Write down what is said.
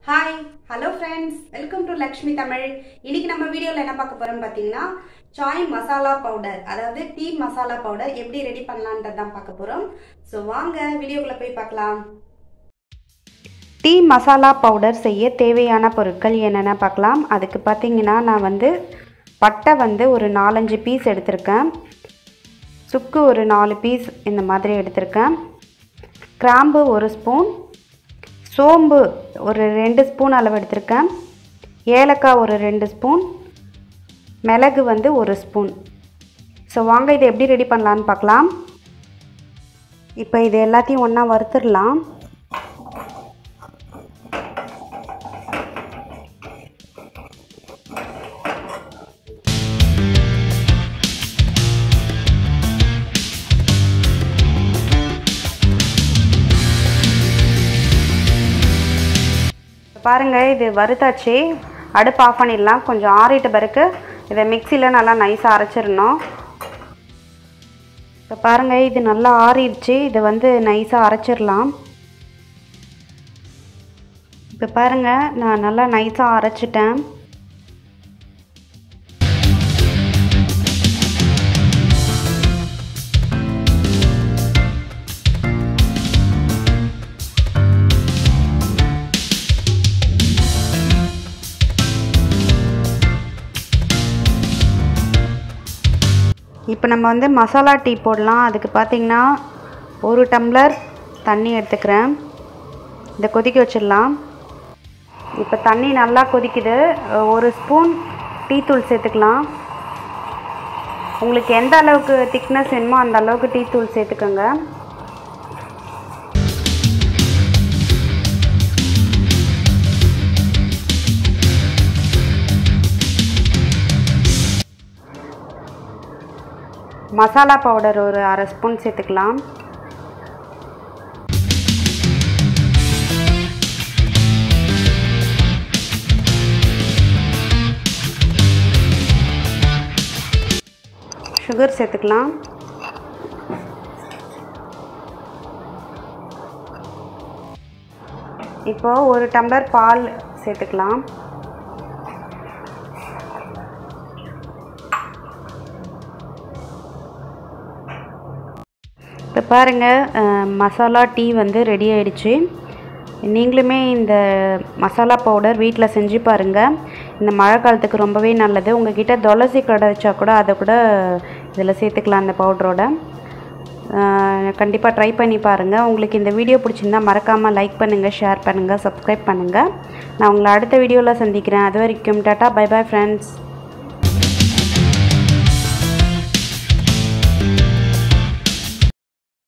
hi hello friends welcome to Lakshmi Tamil இன்னைக்கு நம்ம வீடியோவில் என்ன பார்க்க போறோம் பார்த்தீங்கன்னா சாய் மசாலா பவுடர் அதாவது டீ மசாலா பவுடர் எப்படி ரெடி பண்ணலான்றது தான் பார்க்க போறோம் ஸோ வாங்க வீடியோக்குள்ள போய் பார்க்கலாம் டீ மசாலா பவுடர் செய்ய தேவையான பொருட்கள் என்னென்ன பார்க்கலாம் அதுக்கு பார்த்தீங்கன்னா நான் வந்து பட்டை வந்து ஒரு நாலஞ்சு பீஸ் எடுத்திருக்கேன் சுக்கு ஒரு நாலு பீஸ் இந்த மாதிரி எடுத்திருக்கேன் கிராம்பு ஒரு ஸ்பூன் சோம்பு ஒரு ரெண்டு ஸ்பூன் அளவு எடுத்திருக்கேன் ஏலக்காய் ஒரு ரெண்டு ஸ்பூன் மிளகு வந்து ஒரு ஸ்பூன் ஸோ வாங்க இதை எப்படி ரெடி பண்ணலான்னு பார்க்கலாம் இப்போ இது எல்லாத்தையும் ஒன்றா வறுத்துடலாம் பாருங்கள் இது வறுத்தாச்சு அடுப்பு ஆஃப் பண்ணிடலாம் கொஞ்சம் ஆறிட்ட பிறகு இதை மிக்சியில் நல்லா நைஸாக அரைச்சிடணும் இப்போ பாருங்கள் இது நல்லா ஆறிடுச்சு இதை வந்து நைஸாக அரைச்சிடலாம் இப்போ பாருங்கள் நான் நல்லா நைஸாக அரைச்சிட்டேன் இப்போ நம்ம வந்து மசாலா டீ போடலாம் அதுக்கு பார்த்திங்கன்னா ஒரு டம்ளர் தண்ணி எடுத்துக்கிறேன் இதை கொதிக்க வச்சிடலாம் இப்போ தண்ணி நல்லா கொதிக்குது ஒரு ஸ்பூன் டீ தூள் சேர்த்துக்கலாம் உங்களுக்கு எந்த அளவுக்கு திக்னஸ் வேணுமோ அந்த அளவுக்கு டீ தூள் சேர்த்துக்கோங்க மசாலா பவுடர் ஒரு அரை ஸ்பூன் சேர்த்துக்கலாம் சுகர் சேர்த்துக்கலாம் இப்போது ஒரு டம்ளர் பால் சேர்த்துக்கலாம் இப்போ பாருங்கள் மசாலா டீ வந்து ரெடி ஆயிடுச்சு நீங்களுமே இந்த மசாலா பவுடர் வீட்டில் செஞ்சு பாருங்கள் இந்த மழை காலத்துக்கு ரொம்பவே நல்லது உங்ககிட்ட துளசி கடை வச்சா கூட அதை கூட இதில் சேர்த்துக்கலாம் அந்த பவுடரோட கண்டிப்பாக ட்ரை பண்ணி பாருங்கள் உங்களுக்கு இந்த வீடியோ பிடிச்சிருந்தா மறக்காமல் லைக் பண்ணுங்கள் ஷேர் பண்ணுங்கள் சப்ஸ்கிரைப் பண்ணுங்கள் நான் உங்களை அடுத்த வீடியோவில் சந்திக்கிறேன் அது வரைக்கும் டாட்டா பை பாய் ஃப்ரெண்ட்ஸ்